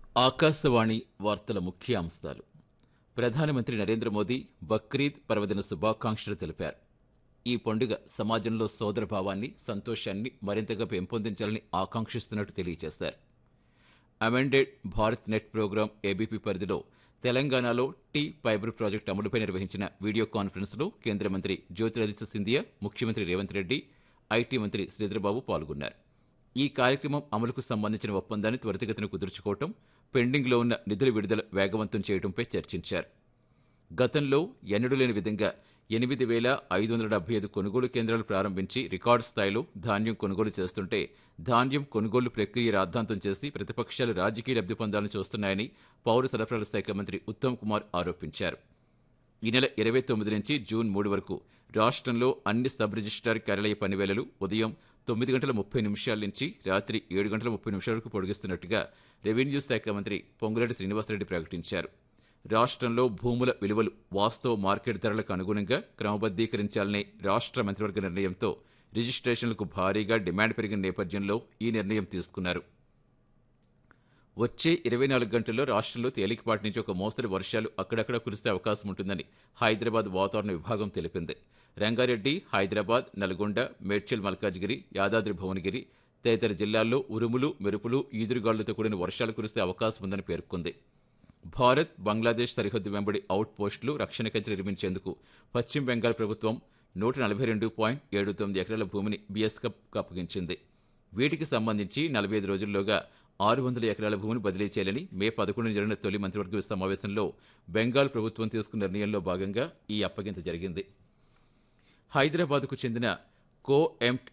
ఆకాశవాణి వార్తల ముఖ్య అంశాలు ప్రధానమంత్రి నరేంద్ర మోదీ బక్రీద్ పర్వదిన శుభాకాంక్షలు తెలిపారు ఈ పండుగ సమాజంలో సోదరభావాన్ని సంతోషాన్ని మరింతగా పెంపొందించాలని ఆకాంక్షిస్తున్నట్టు తెలియజేశారు amended Bharat net programme ABP పరిధిలో తెలంగాణలో టీ ఫైబర్ ప్రాజెక్టు అమలుపై నిర్వహించిన వీడియో కాన్ఫరెన్స్లో కేంద్ర మంత్రి జ్యోతిరాదిత్య సింధియా ముఖ్యమంత్రి రేవంత్ రెడ్డి ఐటీ మంత్రి శ్రీధరబాబు పాల్గొన్నారు ఈ కార్యక్రమం అమలుకు సంబంధించిన ఒప్పందాన్ని త్వరితగతిన కుదుర్చుకోవటం పెండింగ్లో ఉన్న నిధుల విడుదల వేగవంతం చేయడంపై చర్చించారు గతంలో ఎన్నడూ లేని విధంగా ఎనిమిది వేల ఐదు వందల డెబ్బై ఐదు కొనుగోలు కేంద్రాలు ప్రారంభించి రికార్డు స్థాయిలో ధాన్యం కొనుగోలు చేస్తుంటే ధాన్యం కొనుగోలు ప్రక్రియ రాద్ధాంతం చేసి ప్రతిపక్షాలు రాజకీయ లబ్ధి పొందాలని చూస్తున్నాయని పౌర సరఫరాల శాఖ మంత్రి ఉత్తమ్ కుమార్ ఆరోపించారు ఈ నెల ఇరవై తొమ్మిది నుంచి జూన్ మూడు వరకు రాష్ట్రంలో అన్ని సబ్ రిజిస్ట్రార్ కార్యాలయ పనివేళలు ఉదయం తొమ్మిది గంటల ముప్పై నిమిషాల నుంచి రాత్రి ఏడు గంటల ముప్పై నిమిషాల వరకు పొడిగిస్తున్నట్టుగా రెవెన్యూ శాఖ మంత్రి పొంగులేటి శ్రీనివాసరెడ్డి ప్రకటించారు రాష్ట్రంలో భూముల విలువలు వాస్తవ మార్కెట్ ధరలకు అనుగుణంగా క్రమబద్ధీకరించాలనే రాష్ట్ర మంత్రివర్గ నిర్ణయంతో రిజిస్ట్రేషన్లకు భారీగా డిమాండ్ పెరిగిన నేపథ్యంలో ఈ నిర్ణయం తీసుకున్నారు వచ్చే ఇరవై నాలుగు గంటల్లో రాష్ట్రంలో తేలికపాటి నుంచి ఒక మోస్తరు వర్షాలు అక్కడక్కడ కురిసే అవకాశం ఉంటుందని హైదరాబాద్ వాతావరణ విభాగం తెలిపింది రంగారెడ్డి హైదరాబాద్ నల్గొండ మేడ్చల్ మల్కాజ్గిరి యాదాద్రి భువనగిరి తదితర జిల్లాల్లో ఉరుములు మెరుపులు ఈదురుగాలులతో కూడిన వర్షాలు కురిసే అవకాశం ఉందని పేర్కొంది భారత్ బంగ్లాదేశ్ సరిహద్దు వెంబడి అవుట్ పోస్టులు రక్షణ కంచె నిర్మించేందుకు పశ్చిమ బెంగాల్ ప్రభుత్వం నూట నలభై రెండు పాయింట్ ఏడు తొమ్మిది ఎకరాల భూమిని బీఎస్కప్కు అప్పగించింది వీటికి సంబంధించి నలభై ఐదు రోజుల్లోగా ఆరు వందల ఎకరాల భూమిని బదిలీ చేయాలని మే పదకొండున జరిగిన తొలి మంత్రివర్గ సమావేశంలో బెంగాల్ ప్రభుత్వం తీసుకున్న నిర్ణయంలో భాగంగా ఈ అప్పగింత జరిగింది హైదరాబాద్కు చెందిన కో ఎంప్ట్